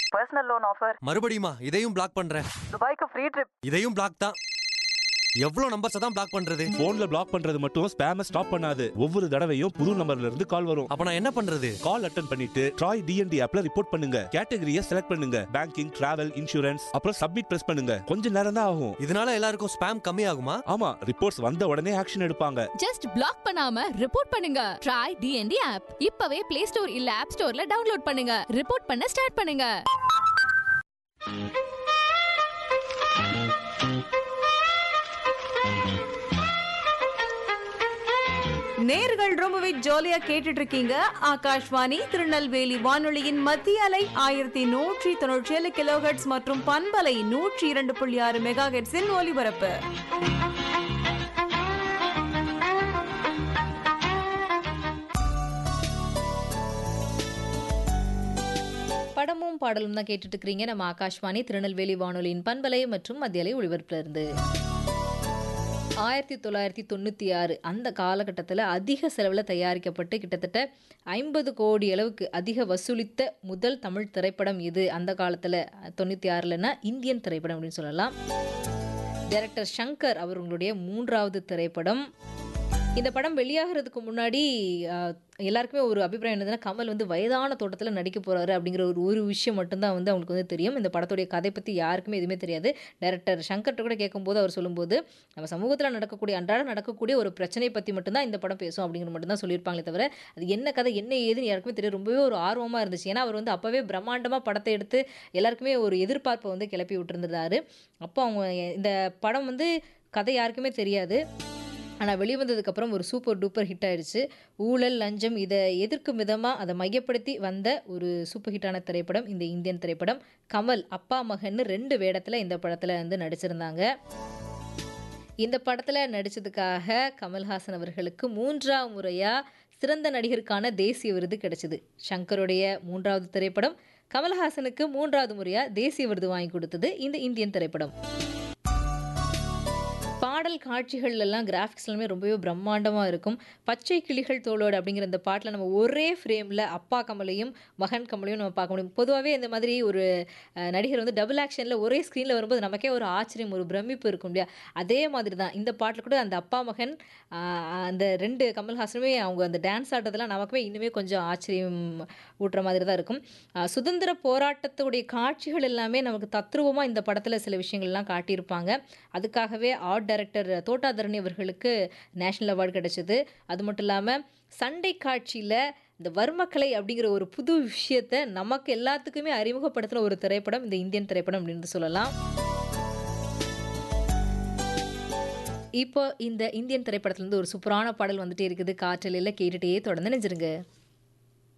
personal loan offer மறுபடியுமா இதையும் black பண்றேன் துபாய்க்கு ஃப்ரீ ட்ரிப் இதையும் பிளாக் தான் எவ்வளவு நம்பர்ஸ் தான் பிளாக் பண்றது போன்ல பிளாக் பண்றது மட்டும் ஸ்பேம ஸ்டாப் பண்ணாது ஒவ்வொரு தடவையும் புது நம்பர்ல இருந்து கால் வரும் அப்ப நான் என்ன பண்றது கால் அட்டன் பண்ணிட்டு ட்ராய் டிஎன்டி ஆப்ல ரிப்போர்ட் பண்ணுங்க கேட்டகரியை செலக்ட் பண்ணுங்க பேங்கிங் டிராவல் இன்சூரன்ஸ் அப்புறம் சப்மிட் பிரஸ் பண்ணுங்க கொஞ்ச நேரம் தான் ஆகும் இதனால எல்லாருக்கும் ஸ்பேம் கம்மி ஆகுமா ஆமா ரிப்போர்ட்ஸ் வந்த உடனே ஆக்ஷன் எடுப்பாங்க ஜஸ்ட் பிளாக் பண்ணாம ரிப்போர்ட் பண்ணுங்க ட்ரை டிஎன்டி ஆப் இப்பவே பிளே ஸ்டோர் இல்ல ஆப் ஸ்டோர்ல டவுன்லோட் பண்ணுங்க ரிப்போர்ட் பண்ண ஸ்டார்ட் பண்ணுங்க நேர்கள் ரொம்பவே ஜாலியா கேட்டுட்டு இருக்கீங்க ஆகாஷ்வாணி திருநெல்வேலி வானொலியின் மத்திய அலை ஆயிரத்தி நூற்றி தொண்ணூற்றி ஏழு கிலோஹெட்ஸ் மற்றும் பண்பலை நூற்றி இரண்டு புள்ளி ஆறு மெகா ஹெட்ஸின் ஒலிபரப்பு படமும் பாடலும் தான் கேட்டுட்டு இருக்கிறீங்க நம்ம ஆகாஷ்வாணி திருநெல்வேலி வானொலியின் பண்பலை மற்றும் மத்தியலை ஒளிபரப்புல இருந்து ஆயிரத்தி தொள்ளாயிரத்தி தொண்ணூற்றி ஆறு அந்த காலகட்டத்தில் அதிக செலவில் தயாரிக்கப்பட்டு கிட்டத்தட்ட ஐம்பது கோடி அளவுக்கு அதிக வசூலித்த முதல் தமிழ் திரைப்படம் இது அந்த காலத்தில் தொண்ணூற்றி ஆறுலன்னா இந்தியன் திரைப்படம் அப்படின்னு சொல்லலாம் டைரக்டர் சங்கர் அவர்களுடைய மூன்றாவது திரைப்படம் இந்த படம் வெளியாகிறதுக்கு முன்னாடி ஆஹ், எல்லாருக்குமே ஒரு அபிப்பிராயம் என்னதுன்னா கமல் வந்து வயதான தோட்டத்தில் நடிக்க போறாரு அப்படிங்கிற ஒரு ஒரு விஷயம் மட்டும்தான் வந்து அவங்களுக்கு வந்து தெரியும் இந்த படத்துடைய கதை பற்றி யாருக்குமே எதுவுமே தெரியாது டைரக்டர் சங்கர்கிட்ட கூட கேட்கும்போது அவர் சொல்லும்போது நம்ம சமூகத்தில் நடக்கக்கூடிய அன்றாட நடக்கக்கூடிய ஒரு பிரச்சனையை பற்றி மட்டும்தான் இந்த படம் பேசும் அப்படிங்கிற மட்டும்தான் சொல்லியிருப்பாங்களே தவிர அது என்ன கதை என்ன ஏதுன்னு யாருக்குமே தெரியும் ரொம்பவே ஒரு ஆர்வமாக இருந்துச்சு ஏன்னா அவர் வந்து அப்போவே பிரம்மாண்டமாக படத்தை எடுத்து எல்லாருக்குமே ஒரு எதிர்பார்ப்பை வந்து கிளப்பி விட்டுருந்தாரு அப்போ அவங்க இந்த படம் வந்து கதை யாருக்குமே தெரியாது ஆனால் வெளிவந்ததுக்கப்புறம் ஒரு சூப்பர் டூப்பர் ஹிட் ஆயிடுச்சு ஊழல் லஞ்சம் இதை எதிர்க்கும் விதமாக அதை மையப்படுத்தி வந்த ஒரு சூப்பர் ஹிட்டான திரைப்படம் இந்த இந்தியன் திரைப்படம் கமல் அப்பா மகன்னு ரெண்டு வேடத்தில் இந்த படத்தில் வந்து நடிச்சிருந்தாங்க இந்த படத்தில் நடித்ததுக்காக கமல்ஹாசன் அவர்களுக்கு மூன்றாம் முறையாக சிறந்த நடிகருக்கான தேசிய விருது கிடைச்சிது சங்கருடைய மூன்றாவது திரைப்படம் கமல்ஹாசனுக்கு மூன்றாவது முறையாக தேசிய விருது வாங்கி கொடுத்தது இந்த இந்தியன் திரைப்படம் பாடல் காட்சிகள் எல்லாம் கிராஃபிக்ஸ் எல்லாமே ரொம்பவே பிரம்மாண்டமாக இருக்கும் பச்சை கிளிகள் தோளோடு அப்படிங்கிற இந்த பாட்டில் நம்ம ஒரே ஃப்ரேமில் அப்பா கமலையும் மகன் கமலையும் நம்ம பார்க்க முடியும் பொதுவாகவே இந்த மாதிரி ஒரு அஹ், நடிகர் வந்து டபுள் ஆக்ஷனில் ஒரே ஸ்க்ரீனில் வரும்போது நமக்கே ஒரு ஆச்சரியம் ஒரு பிரமிப்பு இருக்கும் இல்லையா அதே மாதிரி தான் இந்த பாட்டில் கூட அந்த அப்பா மகன் அஹ், அந்த ரெண்டு கமல்ஹாசனுமே அவங்க அந்த டான்ஸ் ஆடுறதெல்லாம் நமக்குமே இன்னுமே கொஞ்சம் ஆச்சரியம் ஊட்டுற மாதிரி தான் இருக்கும் அஹ், சுதந்திர போராட்டத்துடைய காட்சிகள் எல்லாமே நமக்கு தத்ரூபமாக இந்த படத்தில் சில விஷயங்கள்லாம் காட்டியிருப்பாங்க அதுக்காகவே ஆர்ட் டைரக்டர் தோட்டாதரணி அவர்களுக்கு நேஷனல் அவார்டு கிடைச்சது அது மட்டும் இல்லாமல் சண்டை காட்சியில் இந்த வர்மக்கலை அப்படிங்கிற ஒரு புது விஷயத்தை நமக்கு எல்லாத்துக்குமே அறிமுகப்படுத்தின ஒரு திரைப்படம் இந்த இந்தியன் திரைப்படம் அப்படின்னு சொல்லலாம் இப்போ இந்த இந்தியன் திரைப்படத்துலேருந்து ஒரு சூப்பரான பாடல் வந்துட்டே இருக்குது காற்றலையில் கேட்டுட்டே தொடர்ந்து நினைச்சிருங்க